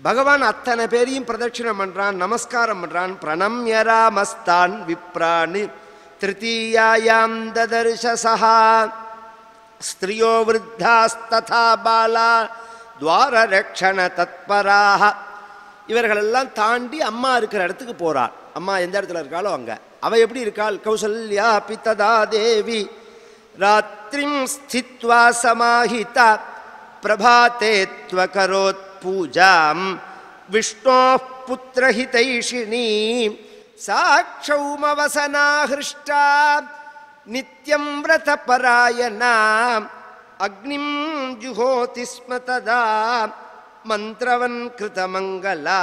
பகவான் அத்தனை பேரையும் பிரதட்சிணம் பண்றான் நமஸ்காரம் பண்றான் பிரணம்யராமஸ்தான் விப்ரான் திருத்தீயாயாம் ததர்ஷசா ஸ்திரியோ விருத்தாஸ்ததா பாலா துவாரரக்ஷண தத்பராக இவர்களெல்லாம் தாண்டி அம்மா இருக்கிற இடத்துக்கு போறாள் அம்மா எந்த இடத்துல இருக்காளோ அங்க அவ எப்படி இருக்காள் கௌசல்யா பித்ததா தேவி ராத்திரிம் ஸ்தித்வா சமாஹிதா பிரபாத்தே த்வகரோத் பூஜாம் விஷ்ணோ புத்திரஹிதைஷிணி சாட்சௌமவசனா ஹிருஷ்டா நித்யம் விரதபராயணா அக்னிம் ஜுஹோதி ஸ்ம ததா மந்திரவன் கிருதமங்கலா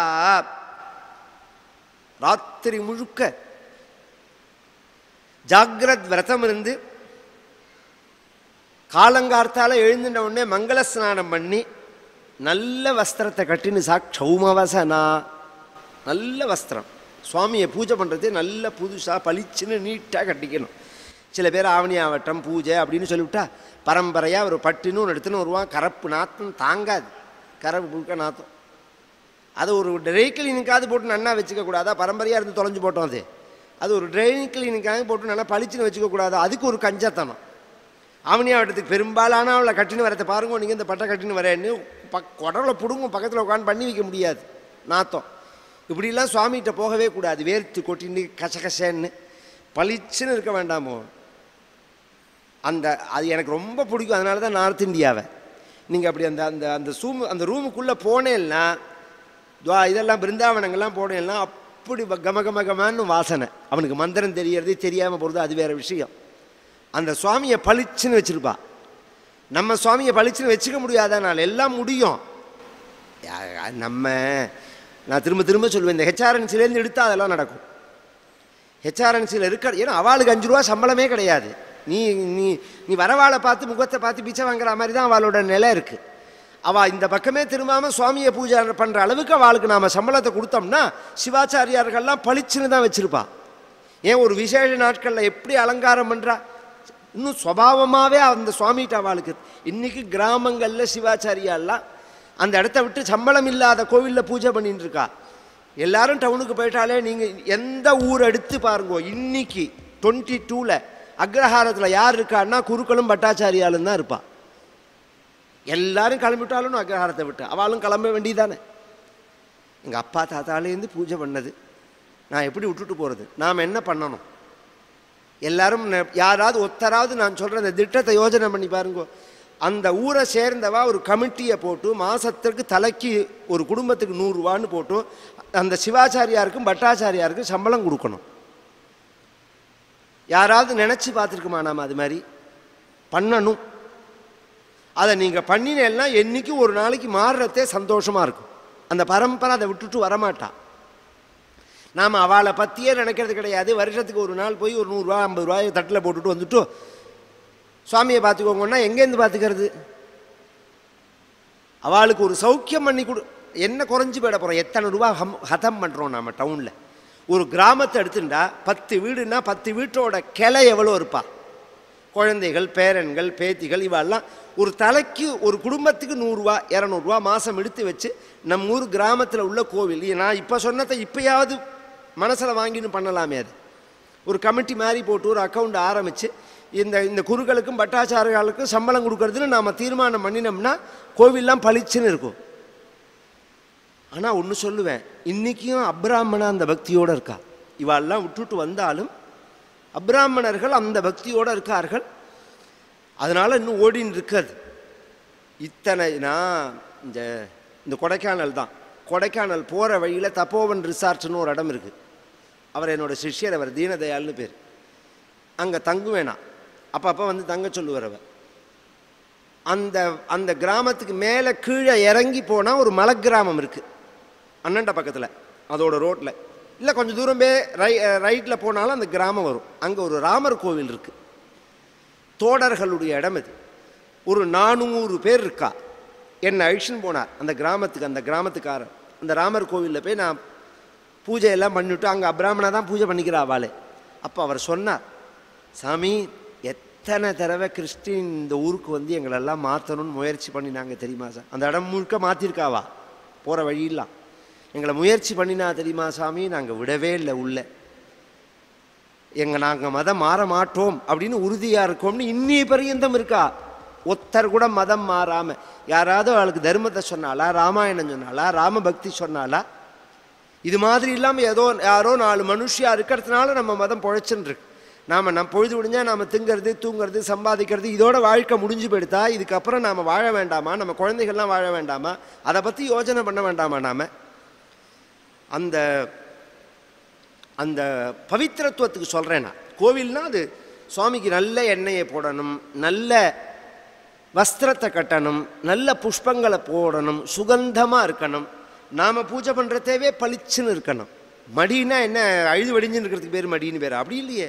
ராத்திரி முழுக்க ஜாகிரத் விரதம் இருந்து காலங்கார்த்தால எழுந்துட்ட உடனே மங்கள ஸ்நானம் பண்ணி நல்ல வஸ்திரத்தை கட்டின்னு சாக் சௌமவசனா நல்ல வஸ்திரம் சுவாமியை பூஜை பண்ணுறது நல்ல புதுசாக பளிச்சுன்னு நீட்டாக கட்டிக்கணும் சில பேர் ஆவணி ஆவட்டம் பூஜை அப்படின்னு சொல்லிவிட்டா பரம்பரையாக ஒரு பட்டுன்னு ஒன்று எடுத்துன்னு வருவான் கரப்பு நாத்தம் தாங்காது கரப்பு புழுக்க நாத்தம் அது ஒரு ட்ரை கிளீனிக்காவது போட்டு நன்னா வச்சுக்க கூடாதா பரம்பரையாக இருந்து தொலைஞ்சு போட்டோம் அது அது ஒரு ட்ரை கிளீனிக்காக போட்டு நல்லா பளிச்சுன்னு வச்சுக்க கூடாது அதுக்கு ஒரு கஞ்சத்தனம் ஆவணியாவட்டத்துக்கு பெரும்பாலான அவளை கட்டின்னு வரத்தை பாருங்க நீங்கள் இந்த பட்டை கட்டின்னு வரேன்னு பக் குடவுல பிடுங்கும் பக்கத்தில் உட்காந்து பண்ணி வைக்க முடியாது நாத்தம் இப்படிலாம் சுவாமிகிட்ட போகவே கூடாது வேர்த்து கொட்டின்னு கசகசன்னு பளிச்சுன்னு இருக்க வேண்டாமோ அந்த அது எனக்கு ரொம்ப பிடிக்கும் அதனால தான் நார்த் இந்தியாவை நீங்கள் அப்படி அந்த அந்த அந்த சூம் அந்த ரூமுக்குள்ளே போனேன்னா துவா இதெல்லாம் பிருந்தாவனங்கள்லாம் போனேன்னா அப்படி வ- கம கம கமன்னு வாசனை அவனுக்கு மந்திரம் தெரியறது தெரியாமல் போகிறது அது வேற விஷயம் அந்த சுவாமியை பளிச்சுன்னு வச்சிருப்பா நம்ம சுவாமியை பளிச்சுன்னு வச்சுக்க முடியாதனால எல்லாம் முடியும் யா- நம்ம நான் திரும்ப திரும்ப சொல்லுவேன் இந்த ஹெச்ஆர்என்சிலேருந்து எடுத்தால் அதெல்லாம் நடக்கும் ஹெச்ஆர்என்சியில் இருக்க ஏன்னா அவளுக்கு அஞ்சு ரூபா சம்பளமே கிடையாது நீ நீ நீ வரவாளை பார்த்து முகத்தை பார்த்து பிச்சை வாங்குற மாதிரி தான் அவளோட நிலை இருக்குது அவள் இந்த பக்கமே திரும்பாமல் சுவாமியை பூஜை பண்ணுற அளவுக்கு அவளுக்கு நாம் சம்பளத்தை கொடுத்தோம்னா சிவாச்சாரியார்கள்லாம் பளிச்சுன்னு தான் வச்சுருப்பா ஏன் ஒரு விசேஷ நாட்களில் எப்படி அலங்காரம் பண்ணுறா இன்னும் சுவாவமாகவே அந்த சுவாமிகிட்ட அவளுக்கு இன்னைக்கு கிராமங்களில் சிவாச்சாரியாலாம் அந்த இடத்த விட்டு சம்பளம் இல்லாத கோவிலில் பூஜை பண்ணிட்டு இருக்கா எல்லாரும் டவுனுக்கு போயிட்டாலே நீங்கள் எந்த ஊர் எடுத்து பாருங்கோ இன்னைக்கு டுவெண்ட்டி டூவில் அக்ரஹாரத்தில் யார் இருக்கான்னா குருக்களும் பட்டாச்சாரியாலும் தான் இருப்பா எல்லாரும் கிளம்பிட்டாலும் அக்ரஹாரத்தை விட்டு அவளும் கிளம்ப வேண்டியதானே எங்கள் அப்பா தாத்தாலேருந்து பூஜை பண்ணது நான் எப்படி விட்டுட்டு போகிறது நாம் என்ன பண்ணணும் எல்லாரும் ந- யாராவது ஒத்தராவது நான் சொல்கிற அந்த திட்டத்தை யோஜனை பண்ணி பாருங்க அந்த ஊரை சேர்ந்தவா ஒரு கமிட்டியை போட்டு மாதத்திற்கு தலைக்கு ஒரு குடும்பத்துக்கு நூறுரூவான்னு போட்டு அந்த சிவாச்சாரியாருக்கும் பட்டாச்சாரியாருக்கும் சம்பளம் கொடுக்கணும் யாராவது நினச்சி பார்த்துருக்குமா நாம் அது மாதிரி பண்ணணும் அதை நீங்கள் பண்ணினேன்னா என்னைக்கு ஒரு நாளைக்கு மாறுறதே சந்தோஷமாக இருக்கும் அந்த பரம்பரை அதை விட்டுட்டு வரமாட்டா நாம் அவளை பற்றியே நினைக்கிறது கிடையாது வருஷத்துக்கு ஒரு நாள் போய் ஒரு நூறுரூவா ஐம்பது ரூபாய் தட்டில் போட்டுட்டு வந்துட்டு சுவாமியை பார்த்துக்கோங்கன்னா எங்கேருந்து பார்த்துக்கிறது அவளுக்கு ஒரு சௌக்கியம் பண்ணி கொடு என்ன குறைஞ்சு போயிட போகிறோம் எத்தனை ரூபா ஹம் ஹதம் பண்ணுறோம் நம்ம டவுனில் ஒரு கிராமத்தை எடுத்துட்டா பத்து வீடுன்னா பத்து வீட்டோட கிளை எவ்வளோ இருப்பா குழந்தைகள் பேரன்கள் பேத்திகள் இவெல்லாம் ஒரு தலைக்கு ஒரு குடும்பத்துக்கு நூறுரூவா இரநூறுவா மாதம் எடுத்து வச்சு நம்ம ஊர் கிராமத்தில் உள்ள கோவில் நான் இப்போ சொன்னதை இப்போயாவது மனசில் வாங்கின்னு பண்ணலாமே அது ஒரு கமிட்டி மாதிரி போட்டு ஒரு அக்கௌண்ட் ஆரம்பித்து இந்த இந்த குருக்களுக்கும் பட்டாச்சாரிகளுக்கும் சம்பளம் கொடுக்கறதுன்னு நாம் தீர்மானம் பண்ணினோம்னா கோவில்லாம் பளிச்சுன்னு இருக்கும் ஆனால் ஒன்று சொல்லுவேன் இன்றைக்கும் அப்ராமணா அந்த பக்தியோடு இருக்கா இவாளெல்லாம் விட்டுட்டு வந்தாலும் அப்ராமணர்கள் அந்த பக்தியோடு இருக்கார்கள் அதனால் இன்னும் ஓடின்னு இருக்காது இத்தனை நான் இந்த இந்த கொடைக்கானல் தான் கொடைக்கானல் போகிற வழியில் தப்போவன் ரிசார்ட்னு ஒரு இடம் இருக்குது அவர் என்னோட சிஷ்யர் அவர் தீனதயாள்னு பேர் அங்கே தங்குவேணாம் அப்பப்போ வந்து தங்க சொல்லுவார் அவர் அந்த அந்த கிராமத்துக்கு மேலே கீழே இறங்கி போனால் ஒரு மலை கிராமம் இருக்குது அண்ணன்ட பக்கத்தில் அதோட ரோட்டில் இல்லை கொஞ்சம் தூரம் போய் ரை ரைட்டில் போனாலும் அந்த கிராமம் வரும் அங்கே ஒரு ராமர் கோவில் இருக்குது தோடர்களுடைய இடம் இது ஒரு நானூறு பேர் இருக்கா என்னை அழிச்சுன்னு போனார் அந்த கிராமத்துக்கு அந்த கிராமத்துக்காரர் அந்த ராமர் கோவிலில் போய் நான் பூஜை எல்லாம் பண்ணிவிட்டு அங்கே அப்ராமணா தான் பூஜை பண்ணிக்கிறா அவளே அப்போ அவர் சொன்னார் சாமி எத்தனை தடவை கிறிஸ்டின் இந்த ஊருக்கு வந்து எங்களெல்லாம் மாற்றணும்னு முயற்சி பண்ணினாங்க தெரியுமா சார் அந்த இடம் முழுக்க மாற்றிருக்காவா போகிற வழியெல்லாம் எங்களை முயற்சி பண்ணினா தெரியுமா சாமி நாங்கள் விடவே இல்லை உள்ள எங்கள் நாங்கள் மதம் மாற மாட்டோம் அப்படின்னு உறுதியாக இருக்கோம்னு இன்னி பரியந்தம் இருக்கா ஒத்தர் கூட மதம் மாறாமல் யாராவது அவளுக்கு தர்மத்தை சொன்னாலா ராமாயணம் சொன்னாலா ராம பக்தி சொன்னாலா இது மாதிரி இல்லாமல் ஏதோ யாரோ நாலு மனுஷியா இருக்கிறதுனால நம்ம மதம் பொழைச்சுன்னு இருக்கு நாம் நம்ம பொழுது முடிஞ்சால் நாம் திங்கிறது தூங்கிறது சம்பாதிக்கிறது இதோட வாழ்க்கை முடிஞ்சு போயிடுதா இதுக்கப்புறம் நாம் வாழ வேண்டாமா நம்ம குழந்தைகள்லாம் வாழ வேண்டாமா அதை பற்றி யோசனை பண்ண வேண்டாமா நாம் அந்த அந்த பவித்திரத்துவத்துக்கு சொல்கிறேன் நான் கோவில்னா அது சுவாமிக்கு நல்ல எண்ணெயை போடணும் நல்ல வஸ்திரத்தை கட்டணும் நல்ல புஷ்பங்களை போடணும் சுகந்தமாக இருக்கணும் நாம் பூஜை பண்ணுறதேவே பளிச்சுன்னு இருக்கணும் மடின்னா என்ன அழுது வடிஞ்சுன்னு இருக்கிறதுக்கு பேர் மடின்னு பேர் அப்படி இல்லையே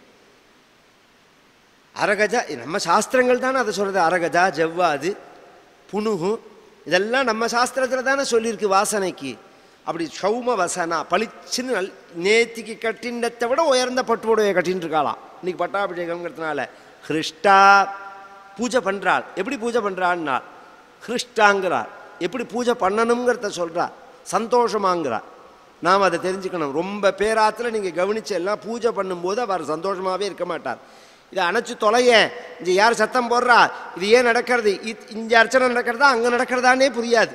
அரகஜா நம்ம சாஸ்திரங்கள் தானே அதை சொல்கிறது அரகஜா ஜவ்வாது புனுகு இதெல்லாம் நம்ம சாஸ்திரத்தில் தானே சொல்லியிருக்கு வாசனைக்கு அப்படி சௌம வசனா பளிச்சுன்னு நல் நேத்திக்கு கட்டினத்தை விட உயர்ந்த பட்டு புடவையை கட்டின்னு இருக்காளாம் இன்னைக்கு பட்டாபிஷேகம்ங்கிறதுனால ஹிருஷ்டா பூஜை பண்ணுறாள் எப்படி பூஜை பண்ணுறான்னா ஹிருஷ்டாங்கிறார் எப்படி பூஜை பண்ணணுங்கிறத சொல்கிறா சந்தோஷமாங்கிறார் நாம் அதை தெரிஞ்சுக்கணும் ரொம்ப பேராத்தில் நீங்கள் கவனிச்சு எல்லாம் பூஜை பண்ணும்போது அவர் சந்தோஷமாகவே இருக்க மாட்டார் இதை அணைச்சு தொலையேன் இங்கே யார் சத்தம் போடுறா இது ஏன் நடக்கிறது இத் இங்கே அர்ச்சனை நடக்கிறதா அங்கே நடக்கிறதானே புரியாது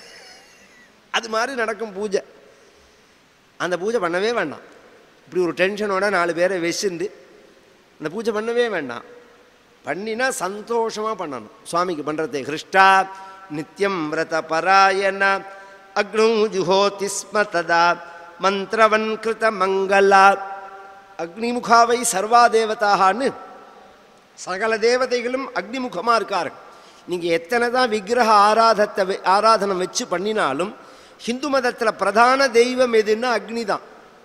அது மாதிரி நடக்கும் பூஜை அந்த பூஜை பண்ணவே வேண்டாம் இப்படி ஒரு டென்ஷனோட நாலு பேரை வச்சுண்டு அந்த பூஜை பண்ணவே வேண்டாம் பண்ணினா சந்தோஷமாக பண்ணணும் சுவாமிக்கு பண்ணுறது ஹிருஷ்டா நித்யம் விரத பராயண அக்னு ஜுஹோதி ஸ்ம ததா மந்திரவன் கிருத மங்களா அக்னிமுகாவை சர்வா தேவதாகான்னு சகல தேவதைகளும் அக்னிமுகமாக இருக்காரு நீங்கள் எத்தனை தான் விக்கிரக ஆராதத்தை வெ- ஆராதனம் வச்சு பண்ணினாலும் ஹிந்து மதத்தில் பிரதான தெய்வம் எதுன்னா அக்னி தான்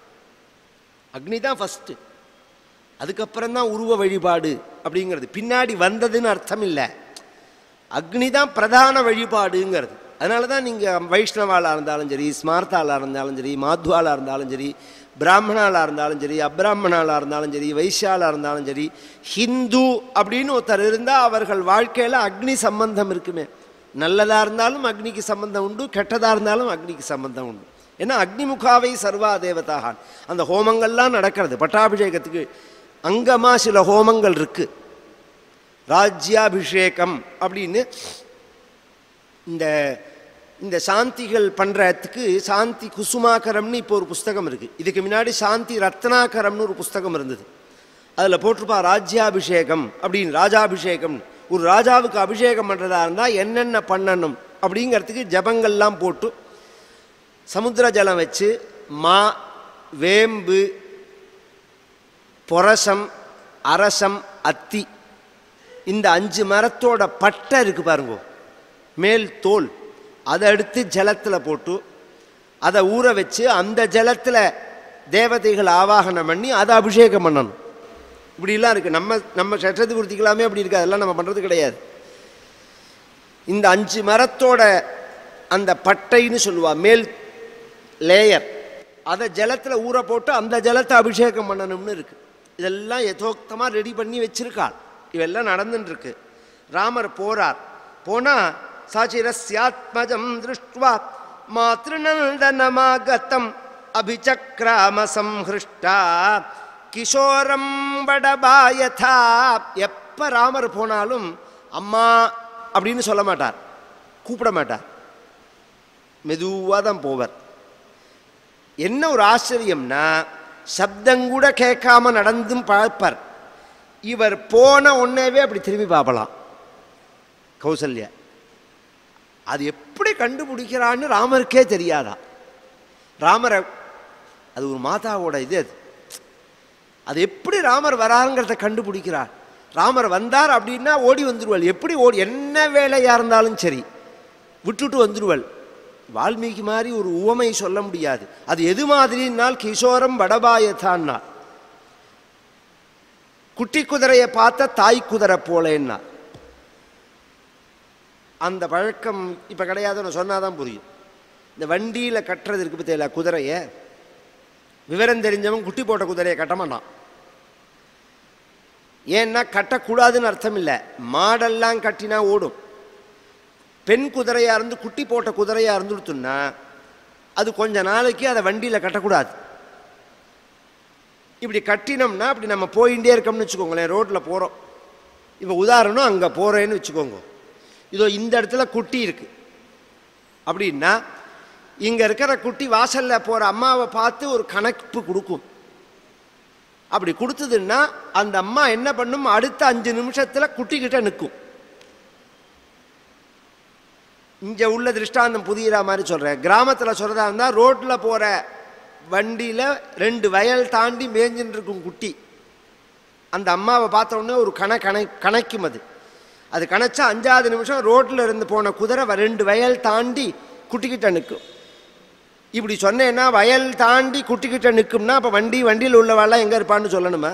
அக்னி தான் ஃபஸ்ட்டு அதுக்கப்புறம் தான் உருவ வழிபாடு அப்படிங்கிறது பின்னாடி வந்ததுன்னு அர்த்தம் இல்லை அக்னி தான் பிரதான வழிபாடுங்கிறது அதனால தான் நீங்கள் வைஷ்ணவாலாக இருந்தாலும் சரி ஸ்மார்த்தாலாக இருந்தாலும் சரி மாத்வாலாக இருந்தாலும் சரி பிராமணாலாக இருந்தாலும் சரி அப்ராமணாலாக இருந்தாலும் சரி வைஷ்யாலாக இருந்தாலும் சரி ஹிந்து அப்படின்னு ஒருத்தர் இருந்தால் அவர்கள் வாழ்க்கையில் அக்னி சம்பந்தம் இருக்குமே நல்லதாக இருந்தாலும் அக்னிக்கு சம்பந்தம் உண்டு கெட்டதாக இருந்தாலும் அக்னிக்கு சம்பந்தம் உண்டு ஏன்னா அக்னிமுகாவை சர்வா தேவதாகான் அந்த ஹோமங்கள்லாம் நடக்கிறது பட்டாபிஷேகத்துக்கு அங்கமாக சில ஹோமங்கள் இருக்குது ராஜ்யாபிஷேகம் அப்படின்னு இந்த இந்த சாந்திகள் பண்ணுறதுக்கு சாந்தி குசுமாகரம்னு இப்போ ஒரு புஸ்தகம் இருக்குது இதுக்கு முன்னாடி சாந்தி ரத்னாகரம்னு ஒரு புஸ்தகம் இருந்தது அதில் போட்டிருப்பா ராஜ்யாபிஷேகம் அப்படின்னு ராஜாபிஷேகம் ஒரு ராஜாவுக்கு அபிஷேகம் பண்ணுறதா இருந்தால் என்னென்ன பண்ணணும் அப்படிங்கிறதுக்கு ஜபங்கள்லாம் போட்டு சமுத்திர ஜலம் வச்சு மா வேம்பு பொரசம் அரசம் அத்தி இந்த அஞ்சு மரத்தோட பட்டை இருக்கு பாருங்க மேல் தோல் அதை எடுத்து ஜலத்தில் போட்டு அதை ஊற வச்சு அந்த ஜலத்தில் தேவதைகள் ஆவாகனம் பண்ணி அதை அபிஷேகம் பண்ணணும் இப்படிலாம் இருக்குது நம்ம நம்ம சட்டத்து குறித்திக்கலாமே அப்படி இருக்கு அதெல்லாம் நம்ம பண்ணுறது கிடையாது இந்த அஞ்சு மரத்தோட அந்த பட்டைன்னு சொல்லுவா மேல் லேயர் அதை ஜலத்தில் ஊற போட்டு அந்த ஜலத்தை அபிஷேகம் பண்ணணும்னு இருக்கு இதெல்லாம் யதோக்தமாக ரெடி பண்ணி வச்சிருக்காள் இவெல்லாம் நடந்துன்னு இருக்கு ராமர் போறார் போனால் சாச்சிரஸ்யாத்மஜம் திருஷ்டுவா மாத்ருநந்தனமாகத்தம் அபிச்சக்ராம சம்ஹிருஷ்டா கிஷோரம் வடபாயதா எப்போ ராமர் போனாலும் அம்மா அப்படின்னு சொல்ல மாட்டார் கூப்பிட மாட்டார் மெதுவாக தான் போவார் என்ன ஒரு ஆச்சரியம்னா சப்தங்கூட கேட்காம நடந்தும் பார்ப்பார் இவர் போன உடனேவே அப்படி திரும்பி பார்க்கலாம் கௌசல்யா அது எப்படி கண்டுபிடிக்கிறான்னு ராமருக்கே தெரியாதா ராமரை அது ஒரு மாதாவோட இது அது அது எப்படி ராமர் வராருங்கிறத கண்டுபிடிக்கிறார் ராமர் வந்தார் அப்படின்னா ஓடி வந்துடுவாள் எப்படி ஓடி என்ன வேலையாக இருந்தாலும் சரி விட்டுட்டு வந்துடுவாள் வால்மீகி மாதிரி ஒரு உவமை சொல்ல முடியாது அது எது மாதிரினால் கிஷோரம் வடபாயத்தான்னா குட்டி குதிரையை பார்த்த தாய் குதிரை போலேன்னா அந்த பழக்கம் இப்போ கிடையாதுன்னு சொன்னால் தான் புரியும் இந்த வண்டியில் கட்டுறது இருக்கு பற்றியில குதிரையை விவரம் தெரிஞ்சவன் குட்டி போட்ட குதிரையை கட்ட மாட்டான் ஏன்னா கட்டக்கூடாதுன்னு அர்த்தம் இல்லை மாடெல்லாம் கட்டினா ஓடும் பெண் குதிரையாக இருந்து குட்டி போட்ட குதிரையாக இருந்துடுத்துன்னா அது கொஞ்ச நாளைக்கு அதை வண்டியில் கட்டக்கூடாது இப்படி கட்டினோம்னா அப்படி நம்ம போயிட்டே இருக்கோம்னு வச்சுக்கோங்களேன் ரோட்டில் போகிறோம் இப்போ உதாரணம் அங்கே போகிறேன்னு வச்சுக்கோங்க இதோ இந்த இடத்துல குட்டி இருக்குது அப்படின்னா இங்கே இருக்கிற குட்டி வாசலில் போகிற அம்மாவை பார்த்து ஒரு கணக்கு கொடுக்கும் அப்படி கொடுத்ததுன்னா அந்த அம்மா என்ன பண்ணும் அடுத்த அஞ்சு நிமிஷத்தில் குட்டிக்கிட்ட நிற்கும் இங்கே உள்ள திருஷ்டாந்தம் புதியரா மாதிரி சொல்கிறேன் கிராமத்தில் சொல்கிறதா இருந்தால் ரோட்டில் போகிற வண்டியில் ரெண்டு வயல் தாண்டி மேய்ஞ்சுட்டு இருக்கும் குட்டி அந்த அம்மாவை பார்த்த உடனே ஒரு கண கணை கணக்கும் அது அது கணச்சா அஞ்சாவது நிமிஷம் ரோட்டில் இருந்து போன குதிரை வ- ரெண்டு வயல் தாண்டி குட்டிக்கிட்ட நிற்கும் இப்படி சொன்னேன்னா வயல் தாண்டி குட்டிக்கிட்ட நிற்கும்னா அப்போ வண்டி வண்டியில் உள்ளவாள்லாம் எங்கே இருப்பான்னு சொல்லணுமா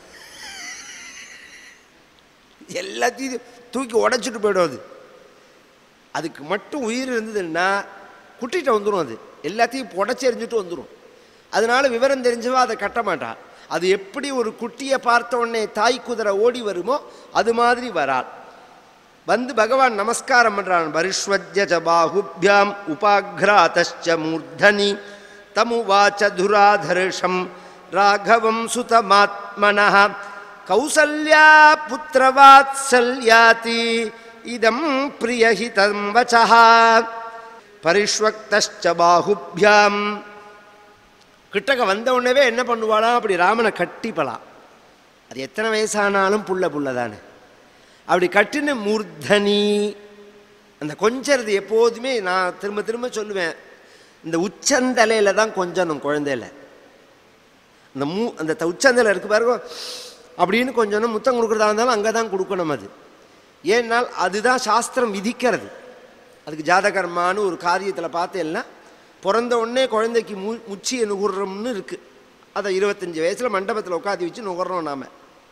எல்லாத்தையும் தூக்கி உடைச்சிட்டு போயிடும் அது அதுக்கு மட்டும் உயிர் இருந்ததுன்னா குட்டிகிட்ட வந்துடும் அது எல்லாத்தையும் புடச்சி எறிஞ்சிட்டு வந்துடும் அதனால விவரம் தெரிஞ்சவா அதை கட்ட மாட்டா அது எப்படி ஒரு குட்டியை பார்த்த உடனே தாய் குதிரை ஓடி வருமோ அது மாதிரி வராள் வந்து பகவான் நமஸ்காரம் பண்றான் பரிஷ்வஜ பாகுபியாம் உபாக்ராதச்ச மூர்தனி தமுவாச்ச துராதர்ஷம் ராகவம் சுதமாத்மனः கௌசல்யா புத்திரவாத்சல்யாதி இதம் பிரியஹிதம் வச்சः பரிஷ்வக்தச்ச பாகுபியாம் கிட்டக்க வந்த உடனே என்ன பண்ணுவாளாம் அப்படி ராமனை கட்டிப்பலாம் அது எத்தனை வயசானாலும் புள்ள புள்ள தானே அப்படி கட்டின மூர்தனி அந்த கொஞ்சறது எப்போதுமே நான் திரும்ப திரும்ப சொல்லுவேன் இந்த உச்சந்தலையில் தான் கொஞ்சணும் குழந்தையில அந்த மூ அந்த த- உச்சந்தலை இருக்கு பாருங்க அப்படின்னு கொஞ்சம் முத்தம் கொடுக்குறதா இருந்தாலும் அங்கே தான் கொடுக்கணும் அது ஏன்னால் அதுதான் சாஸ்திரம் விதிக்கிறது அதுக்கு ஜாதகர்மான்னு ஒரு காரியத்தில் பார்த்து எல்லாம் பிறந்த உடனே குழந்தைக்கு மு முச்சியை நுகுறோம்னு இருக்குது அதை இருபத்தஞ்சி வயசில் மண்டபத்தில் உட்காந்து வச்சு நுகர்றோம் நாம்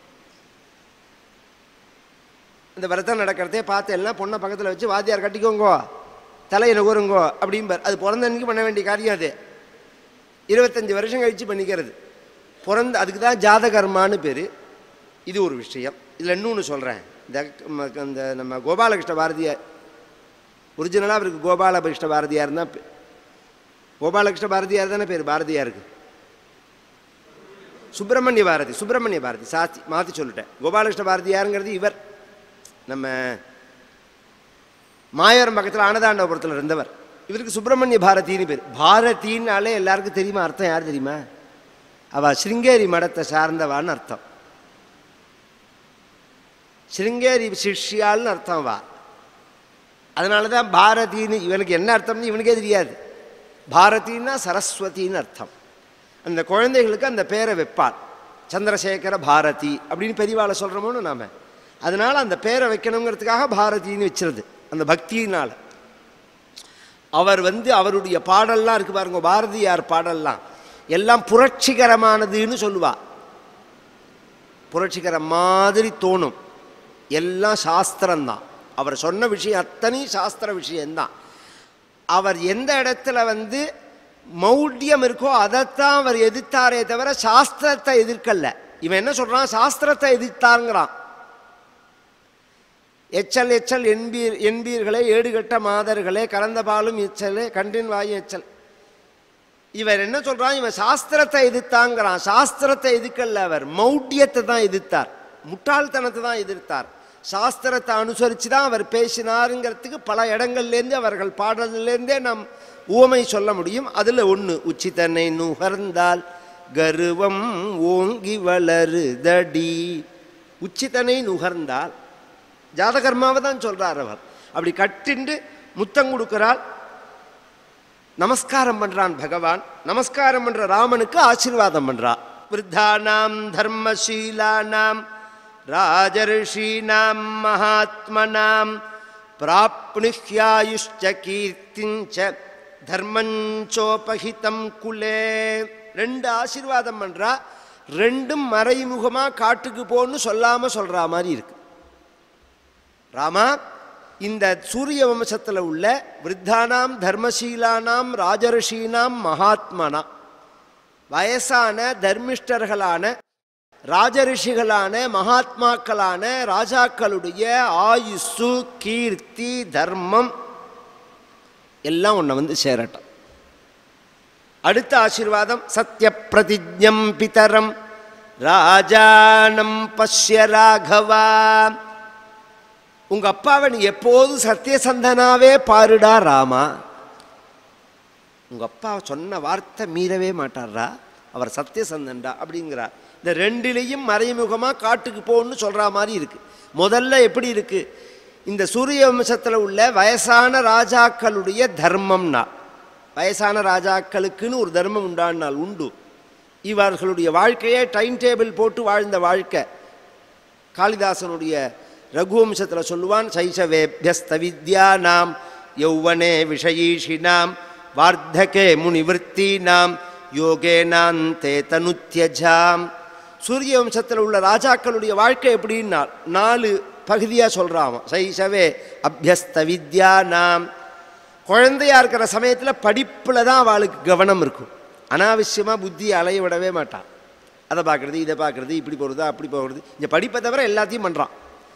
இந்த விரதம் நடக்கிறதே பார்த்து எல்லாம் பொண்ணை பக்கத்தில் வச்சு வாத்தியார் கட்டிக்கோங்கோ தலையை நுகருங்கோ அப்படிம்பார் அது பிறந்த அன்னைக்கு பண்ண வேண்டிய காரியம் அது இருபத்தஞ்சி வருஷம் கழித்து பண்ணிக்கிறது பிறந்த அதுக்கு தான் ஜாதகர்மான்னு பேர் இது ஒரு விஷயம் இதில் இன்னொன்று சொல்கிறேன் இந்த ம- இந்த நம்ம கோபாலகிருஷ்ண பாரதியார் ஒரிஜினலாக அவருக்கு கோபாலகிருஷ்ண பாரதியார் தான் பே- கோபாலகிருஷ்ண பாரதியார் தானே பேர் பாரதியாருக்கு சுப்பிரமணிய பாரதி சுப்பிரமணிய பாரதி சாத்தி மாற்றி சொல்லிட்டேன் கோபாலகிருஷ்ண பாரதியாருங்கிறது இவர் நம்ம மாயவரம் பக்கத்தில் ஆனதாண்டவபுரத்தில் இருந்தவர் இவருக்கு சுப்பிரமணிய பாரதின்னு பேர் பாரதின்னாலே எல்லாருக்கும் தெரியுமா அர்த்தம் யார் தெரியுமா அவ சிருங்கேரி மடத்தை சார்ந்தவான்னு அர்த்தம் சிருங்கேரி சிஷ்யாள்னு அர்த்தம் வா அதனால தான் பாரதின்னு இவனுக்கு என்ன அர்த்தம்னு இவனுக்கே தெரியாது பாரதின்னா சரஸ்வதின்னு அர்த்தம் அந்த குழந்தைகளுக்கு அந்த பேரை வைப்பாள் சந்திரசேகர பாரதி அப்படின்னு பெரியவாளை சொல்கிறோமோன்னு நாம அதனால அந்த பேரை வைக்கணுங்கிறதுக்காக பாரதின்னு வச்சிருது அந்த பக்தியினால் அவர் வந்து அவருடைய பாடல்லாம் இருக்கு பாருங்க பாரதியார் பாடல்லாம் எல்லாம் புரட்சிகரமானதுன்னு சொல்லுவா புரட்சிகரம் மாதிரி தோணும் எல்லாம் சாஸ்திரம்தான் அவர் சொன்ன விஷயம் அத்தனை சாஸ்திர விஷயம்தான் அவர் எந்த இடத்துல வந்து மௌಢ்யம் இருக்கோ அதைத்தான் அவர் எதிர்த்தாரே தவிர சாஸ்திரத்தை எதிர்க்கல இவன் என்ன சொல்றான் சாஸ்திரத்தை எதிர்த்தாருங்கிறான் எச்சல் எச்சல் என்பீர் என்பீர்களே ஏடுகட்ட மாதர்களே கலந்த பாலும் எச்சலே கண்டின் வாயும் எச்சல் இவர் என்ன சொல்றான் இவன் சாஸ்திரத்தை எதிர்த்தாங்கிறான் சாஸ்திரத்தை எதிர்க்கல அவர் மௌಢ்யத்தை தான் எதிர்த்தார் முட்டாள்தனத்தை தான் எதிர்த்தார் சாஸ்திரத்தை அனுசரித்து தான் அவர் பேசினாருங்கிறதுக்கு பல இடங்கள்லேருந்து அவர்கள் பாடல்லேருந்தே நாம் உவமை சொல்ல முடியும் அதில் ஒன்று உச்சிதனை நுகர்ந்தால் கருவம் ஓங்கி வளருதடி உச்சிதனை நுகர்ந்தால் ஜாதகர்மாவை தான் சொல்றார் அவர் அப்படி கட்டிண்டு முத்தம் கொடுக்கிறாள் நமஸ்காரம் பண்றான் பகவான் நமஸ்காரம் பண்ற ராமனுக்கு ஆசீர்வாதம் பண்றா விருத்தானாம் தர்மசீலானாம் ராஜர்ஷீனாம் மகாத்மனாம் பிராப்னுஹ்யாயுஷ்ச கீர்த்திஞ்ச தர்மஞ்சோபஹிதம் குலே ரெண்டு ஆசீர்வாதம் பண்றா ரெண்டும் மறைமுகமா காட்டுக்கு போன்னு சொல்லாம சொல்றா மாதிரி இருக்கு ராமா இந்த சூரிய வம்சத்தில் உள்ள விருத்தானாம் தர்மசீலானாம் ராஜரிஷீனாம் மகாத்மனா வயசான தர்மிஷ்டர்களான ராஜரிஷிகளான மகாத்மாக்களான ராஜாக்களுடைய ஆயுசு கீர்த்தி தர்மம் எல்லாம் உன்னை வந்து சேரட்டும் அடுத்த ஆசீர்வாதம் சத்ய பிரதிஜம் பிதரம் ராஜானம் பஷ்ய ராகவா உங்க அப்பாவை நீ எப்போதும் சத்தியசந்தனாவே பாருடா ராமா உங்க அப்பா சொன்ன வார்த்தை மீறவே மாட்டாரா அவர் சத்தியசந்தன்டா அப்படிங்கிறார் இந்த ரெண்டிலையும் மறைமுகமா காட்டுக்கு போன்னு சொல்ற மாதிரி இருக்கு முதல்ல எப்படி இருக்கு இந்த சூரிய வம்சத்தில் உள்ள வயசான ராஜாக்களுடைய தர்மம்னா வயசான ராஜாக்களுக்குன்னு ஒரு தர்மம் உண்டானால் உண்டு இவர்களுடைய வாழ்க்கையே டைம் டேபிள் போட்டு வாழ்ந்த வாழ்க்கை காளிதாசனுடைய ரகுவம்சத்தில் சொல்லுவான் சைஷவேபியஸ்த வித்யானாம் யௌவனே விஷயீஷினாம் வார்த்தகே முனிவருத்தீனாம் யோகேனாந்தே தனுத்யஜாம் சூரிய வம்சத்தில் உள்ள ராஜாக்களுடைய வாழ்க்கை எப்படின்னா நாலு பகுதியாக சொல்கிறான் சைஷவே அபியஸ்த வித்யானாம் குழந்தையா இருக்கிற சமயத்தில் படிப்பில் தான் அவளுக்கு கவனம் இருக்கும் அனாவசியமாக புத்தியை அலைய விடவே மாட்டான் அதை பார்க்குறது இதை பார்க்குறது இப்படி போகிறது அப்படி போகிறது இந்த படிப்பை தவிர எல்லாத்தையும் பண்ணுறான்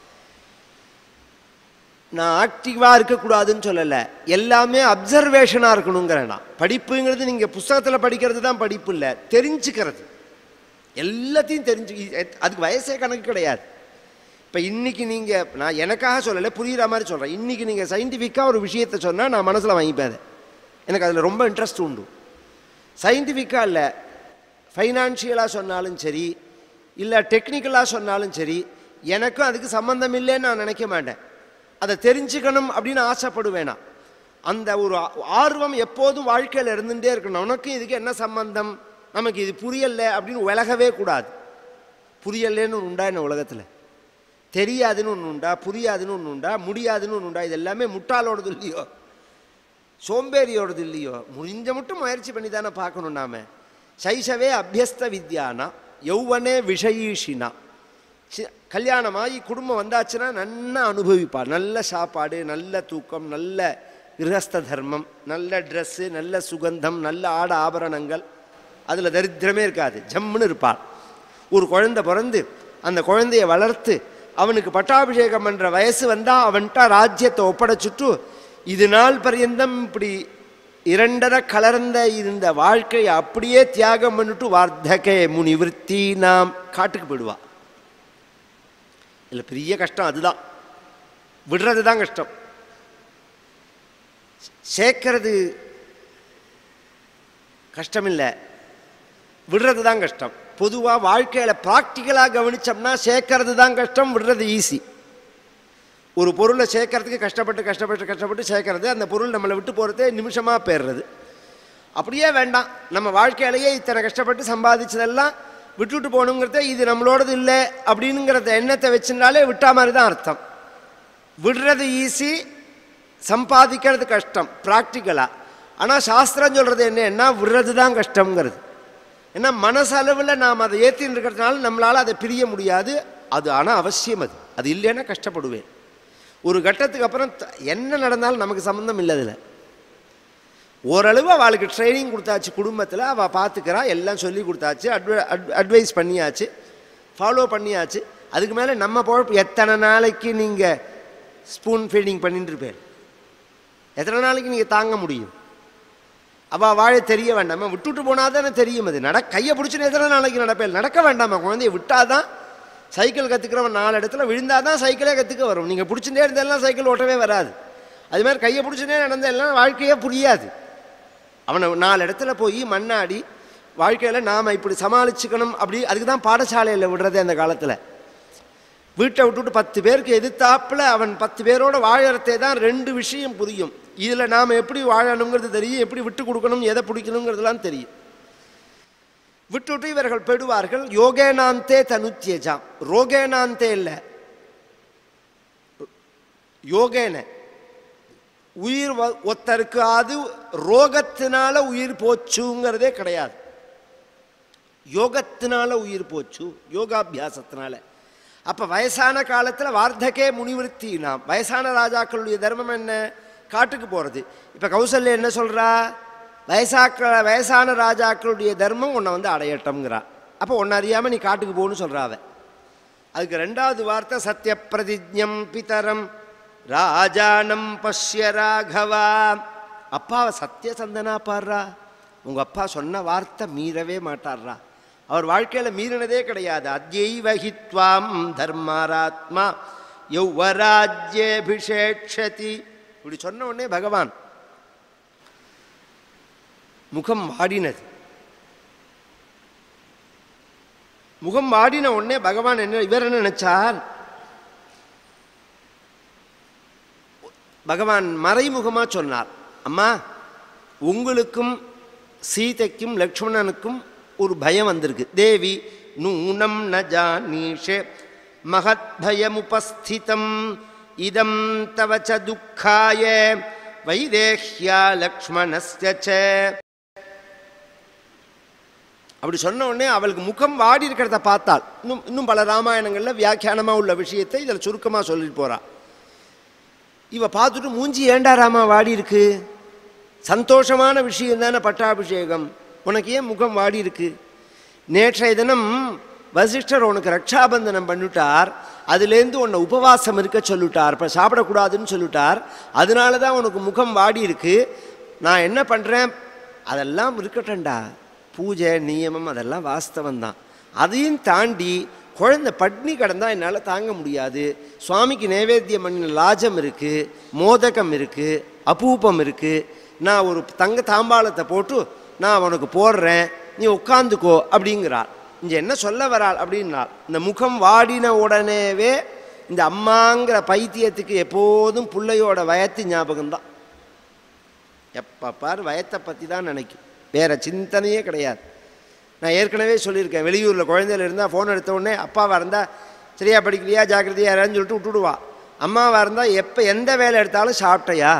நான் ஆக்டிவாக இருக்கக்கூடாதுன்னு சொல்லலை எல்லாமே அப்சர்வேஷனாக இருக்கணுங்கிறேன் நான் படிப்புங்கிறது நீங்கள் புஸ்தகத்தில் படிக்கிறது தான் படிப்பு இல்லை தெரிஞ்சுக்கிறது எல்லாத்தையும் தெரிஞ்சு அதுக்கு வயசே கணக்கு கிடையாது இப்போ இன்றைக்கி நீங்கள் நான் எனக்காக சொல்லலை புரிகிற மாதிரி சொல்கிறேன் இன்றைக்கி நீங்கள் சயின்டிஃபிக்காக ஒரு விஷயத்தை சொன்னால் நான் மனசில் வாங்கிப்பேன் அதை எனக்கு அதில் ரொம்ப இன்ட்ரெஸ்ட் உண்டு சயின்டிஃபிக்காக இல்லை ஃபைனான்ஷியலாக சொன்னாலும் சரி இல்லை டெக்னிக்கலாக சொன்னாலும் சரி எனக்கும் அதுக்கு சம்மந்தம் இல்லைன்னு நான் நினைக்க மாட்டேன் அதை தெரிஞ்சுக்கணும் அப்படின்னு ஆசைப்படுவேனா அந்த ஒரு ஆ- ஆர்வம் எப்போதும் வாழ்க்கையில் இருந்துகிட்டே இருக்கணும் உனக்கும் இதுக்கு என்ன சம்பந்தம் நமக்கு இது புரியல அப்படின்னு விலகவே கூடாது புரியலேன்னு ஒன்று உண்டா என்ன உலகத்தில் தெரியாதுன்னு ஒன்று உண்டா புரியாதுன்னு ஒன்று உண்டா முடியாதுன்னு ஒன்று உண்டா இது எல்லாமே முட்டாளோடது இல்லையோ சோம்பேறியோடது இல்லையோ முடிஞ்ச மட்டும் முயற்சி பண்ணி தானே பார்க்கணும் நாம சைஷவே அபியஸ்த வித்யானா யௌவனே விஷயீஷினா சி- கல்யாணமாகி குடும்பம் வந்தாச்சுன்னா நன்னா அனுபவிப்பா நல்ல சாப்பாடு நல்ல தூக்கம் நல்ல கிரகஸ்த தர்மம் நல்ல ட்ரெஸ்ஸு நல்ல சுகந்தம் நல்ல ஆட ஆபரணங்கள் அதில் தரித்திரமே இருக்காது ஜம்முன்னு இருப்பாள் ஒரு குழந்தை பிறந்து அந்த குழந்தைய வளர்த்து அவனுக்கு பட்டாபிஷேகம் பண்ணுற வயசு வந்தால் அவன்கிட்ட ராஜ்யத்தை ஒப்படைச்சிட்டு இது நாள் பர்யந்தம் இப்படி இரண்டரை கலர்ந்த இருந்த வாழ்க்கையை அப்படியே தியாகம் பண்ணிட்டு வார்த்தகே முனிவிருத்தி நாம் காட்டுக்கு போயிடுவா இல்லை பெரிய கஷ்டம் அதுதான் விடுறது தான் கஷ்டம் சேர்க்கறது கஷ்டம் இல்லை விடுறது தான் கஷ்டம் பொதுவாக வாழ்க்கையில் ப்ராக்டிக்கலாக கவனிச்சோம்னா சேர்க்கறது தான் கஷ்டம் விடுறது ஈஸி ஒரு பொருளை சேர்க்கறதுக்கு கஷ்டப்பட்டு கஷ்டப்பட்டு கஷ்டப்பட்டு சேர்க்கறது அந்த பொருள் நம்மளை விட்டு போகிறதே நிமிஷமாக போயிடுறது அப்படியே வேண்டாம் நம்ம வாழ்க்கையிலேயே இத்தனை கஷ்டப்பட்டு சம்பாதிச்சதெல்லாம் விட்டுட்டு போகணுங்கிறத இது நம்மளோடது இல்லை அப்படிங்கிறத எண்ணத்தை வச்சுனாலே விட்டா மாதிரி தான் அர்த்தம் விடுறது ஈஸி சம்பாதிக்கிறது கஷ்டம் ப்ராக்டிக்கலாக ஆனால் சாஸ்திரம் சொல்கிறது என்னன்னா விடுறது தான் கஷ்டங்கிறது ஏன்னா மனசளவில் நாம் அதை ஏற்றின்னு இருக்கிறதுனால நம்மளால் அதை பிரிய முடியாது அது ஆனால் அவசியம் அது அது இல்லைன்னா கஷ்டப்படுவேன் ஒரு கட்டத்துக்கு அப்புறம் த- என்ன நடந்தாலும் நமக்கு சம்மந்தம் இல்லை அதில் ஓரளவு அவளுக்கு ட்ரைனிங் கொடுத்தாச்சு குடும்பத்தில் அவள் பார்த்துக்கிறா எல்லாம் சொல்லி கொடுத்தாச்சு அட்வ அட் அட்வைஸ் பண்ணியாச்சு ஃபாலோ பண்ணியாச்சு அதுக்கு மேலே நம்ம பொழப்பு எத்தனை நாளைக்கு நீங்கள் ஸ்பூன் ஃபீடிங் பண்ணிட்டு இருப்பேன் எத்தனை நாளைக்கு நீங்கள் தாங்க முடியும் அவள் வாழ தெரிய வேண்டாமா விட்டுட்டு போனால் தானே தெரியும் அது நட கையை பிடிச்சின்னு எத்தனை நாளைக்கு நடப்பேன் நடக்க வேண்டாமா குழந்தைய விட்டால் தான் சைக்கிள் கற்றுக்கிறவன் நாலு இடத்துல விழுந்தால் தான் சைக்கிளே கற்றுக்க வரும் நீங்கள் பிடிச்சிட்டே இருந்தெல்லாம் சைக்கிள் ஓட்டவே வராது அது மாதிரி கையை பிடிச்சிட்டே நடந்த எல்லாம் வாழ்க்கையே புரியாது அவனை நாலு இடத்துல போய் மண்ணாடி வாழ்க்கையில் நாம் இப்படி சமாளிச்சுக்கணும் அப்படி அதுக்கு தான் பாடசாலையில் விடுறதே அந்த காலத்தில் வீட்டை விட்டுட்டு பத்து பேருக்கு எதிர்த்தாப்புல அவன் பத்து பேரோட வாழறதே தான் ரெண்டு விஷயம் புரியும் இதில் நாம் எப்படி வாழணுங்கிறது தெரியும் எப்படி விட்டு கொடுக்கணும் எதை பிடிக்கணுங்கிறதுலாம் தெரியும் விட்டுட்டு இவர்கள் பெடுவார்கள் யோகேனாந்தே தனுத்தியஜாம் ரோகேனாந்தே இல்லை யோகேன உயிர் வ- ஒருத்தருக்கு அது ரோகத்தினால உயிர் போச்சுங்கிறதே கிடையாது யோகத்தினால உயிர் போச்சு யோகாபியாசத்தினால அப்போ வயசான காலத்தில் வார்த்தகே முனிவிருத்தி நாம் வயசான ராஜாக்களுடைய தர்மம் என்ன காட்டுக்கு போகிறது இப்போ கௌசல்யா என்ன சொல்கிறா வயசாக்க வயசான ராஜாக்களுடைய தர்மம் உன்னை வந்து அடையட்டம்ங்கிறா அப்போ உன்னை அறியாமல் நீ காட்டுக்கு போகணும்னு சொல்கிறா அவ அதுக்கு ரெண்டாவது வார்த்தை சத்திய பிரதிஜம் பிதரம் ராஜானம் பஷ்ய ராகவா அப்பாவை சத்தியசந்தனா பாடுறா உங்கள் அப்பா சொன்ன வார்த்தை மீறவே மாட்டார்ரா அவர் வாழ்க்கையில் மீறினதே கிடையாது அத்யைவகித்வாம் தர்மாராத்மா யௌவராஜ்யபிஷேக்ஷதி இப்படி சொன்ன உடனே பகவான் முகம் வாடினது முகம் வாடின உடனே பகவான் என்ன இவர் என்ன நினைச்சார் பகவான் மறைமுகமாக சொன்னார் அம்மா உங்களுக்கும் சீதைக்கும் லக்ஷ்மணனுக்கும் ஒரு பயம் வந்திருக்கு தேவி நூனம் ந ஜானீஷே மகத் பயமுபஸ்திதம் இதம் தவ ச துக்காய வைதேஹ்யா லக்ஷ்மணஸ்ய ச அப்படி சொன்ன உடனே அவளுக்கு முகம் வாடி இருக்கிறத பார்த்தாள் இன்னும் இன்னும் பல ராமாயணங்களில் வியாக்கியானமாக உள்ள விஷயத்தை இதில் சுருக்கமாக சொல்லிட்டு போறா இவ பார்த்துட்டு மூஞ்சி ஏண்டா ராமா வாடி இருக்கு சந்தோஷமான விஷயம் தானே பட்டாபிஷேகம் உனக்கு ஏன் முகம் வாடி இருக்கு நேற்றைய தினம் வசிஷ்டர் உனக்கு ரக்ஷாபந்தனம் பண்ணிட்டார் அதுலேருந்து உன்னை உபவாசம் இருக்க சொல்லிட்டார் இப்போ சாப்பிடக்கூடாதுன்னு சொல்லிட்டார் அதனால தான் உனக்கு முகம் வாடி இருக்கு நான் என்ன பண்ணுறேன் அதெல்லாம் இருக்கட்டண்டா பூஜை நியமம் அதெல்லாம் வாஸ்தவம் தான் அதையும் தாண்டி குழந்தை பட்னி கிடந்தா என்னால் தாங்க முடியாது சுவாமிக்கு நைவேத்தியம் பண்ணின லாஜம் இருக்குது மோதகம் இருக்குது அபூபம் இருக்குது நான் ஒரு தங்க தாம்பாளத்தை போட்டு நான் உனக்கு போடுறேன் நீ உட்காந்துக்கோ அப்படிங்கிறாள் இங்கே என்ன சொல்ல வராள் அப்படின்னாள் இந்த முகம் வாடின உடனேவே இந்த அம்மாங்கிற பைத்தியத்துக்கு எப்போதும் பிள்ளையோட வயத்து ஞாபகம்தான் எப்போ பார் வயத்தை பற்றி தான் நினைக்கும் வேறு சிந்தனையே கிடையாது நான் ஏற்கனவே சொல்லியிருக்கேன் வெளியூரில் குழந்தைகள் இருந்தால் ஃபோன் எடுத்த உடனே அப்பாவாக இருந்தால் சரியா படிக்கலையா ஜாக்கிரதையா யாரான்னு சொல்லிட்டு விட்டுடுவா அம்மாவாக இருந்தால் எப்போ எந்த வேலை எடுத்தாலும் சாப்பிட்டையா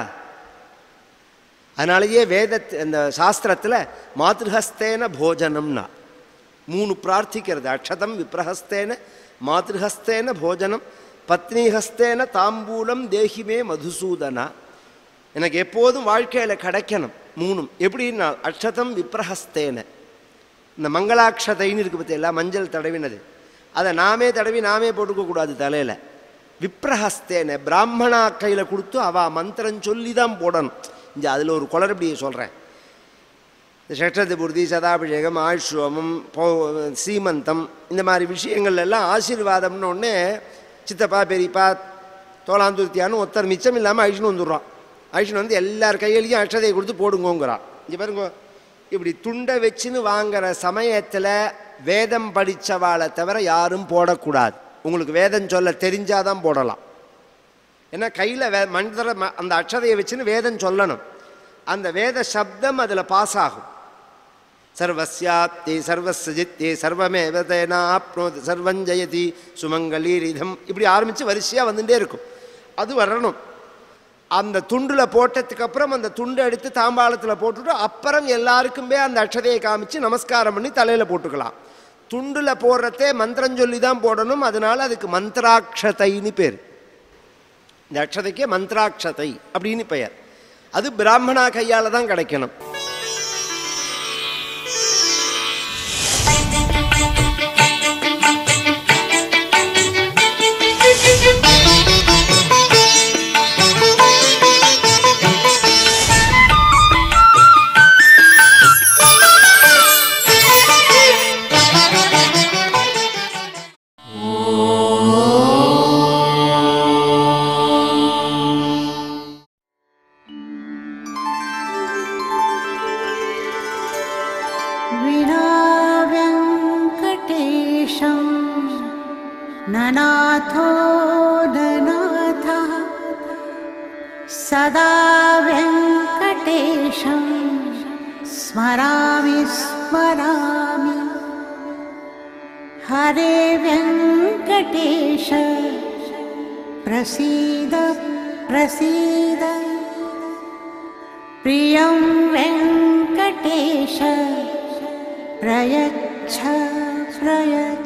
அதனாலேயே வேத அந்த சாஸ்திரத்தில் மாத்ருஹஸ்தேன போஜனம்னா மூணு பிரார்த்திக்கிறது அக்ஷதம் விப்ரஹஸ்தேன மாத்ருஹஸ்தேன போஜனம் பத்னிஹஸ்தேன தாம்பூலம் தேகிமே மதுசூதனா எனக்கு எப்போதும் வாழ்க்கையில் கிடைக்கணும் மூணும் எப்படின்னா அக்ஷதம் விப்ரஹஸ்தேன இந்த மங்களாட்சதைன்னு இருக்கு பற்றியல்ல மஞ்சள் தடவினது அதை நாமே தடவி நாமே போட்டுக்கக்கூடாது தலையில் விப்ரஹஸ்தேன பிராமணா கையில் கொடுத்து அவள் மந்திரம் சொல்லி தான் போடணும் இந்த அதில் ஒரு குளறுபடியை சொல்கிறேன் இந்த சஷ்டதி பூர்த்தி சதாபிஷேகம் ஆயுஷ்வமம் போ சீமந்தம் இந்த மாதிரி விஷயங்கள்ல எல்லாம் ஆசீர்வாதம்னு ஒன்று சித்தப்பா பெரியப்பா தோளாந்துருத்தியான்னு ஒருத்தர் மிச்சம் இல்லாமல் அழிச்சுன்னு வந்துடுறான் அழிச்சுன்னு வந்து எல்லார் கையிலையும் அக்ஷதையை கொடுத்து போடுங்கோங்கிறான் இங்கே பாருங்க இப்படி துண்டை வச்சுன்னு வாங்குற சமயத்தில் வேதம் படித்தவாளை தவிர யாரும் போடக்கூடாது உங்களுக்கு வேதம் சொல்ல தெரிஞ்சாதான் போடலாம் ஏன்னா கையில் வே மந்திர ம- அந்த அக்ஷதையை வச்சுன்னு வேதம் சொல்லணும் அந்த வேத சப்தம் அதில் பாஸ் ஆகும் சர்வஸ்யாப்தி சர்வசஜித்தி சர்வமேவ தேனா ஆப்னோதி சர்வஞ்சயதி சுமங்கலீரிதம் இப்படி ஆரம்பித்து வரிசையாக வந்துட்டே இருக்கும் அது வரணும் அந்த துண்டில் போட்டதுக்கு அப்புறம் அந்த துண்டை எடுத்து தாம்பாளத்தில் போட்டுட்டு அப்புறம் எல்லாருக்குமே அந்த அக்ஷதையை காமிச்சு நமஸ்காரம் பண்ணி தலையில் போட்டுக்கலாம் துண்டில் போடுறதே மந்திரம் சொல்லி தான் போடணும் அதனால அதுக்கு மந்திராட்சதைன்னு பேர் இந்த அக்ஷதைக்கே மந்திராட்சதை அப்படின்னு பெயர் அது பிராமணா கையால் தான் கிடைக்கணும் विनाव्यङ्कटेशं ननाथो ननाथः सदा व्यङ्कटेशं स्मरामि स्मरामि हरे व्यङ्कटेश प्रसीद प्रसीद प्रियं वेङ्कटेश प्रयच्छ प्रयच्छ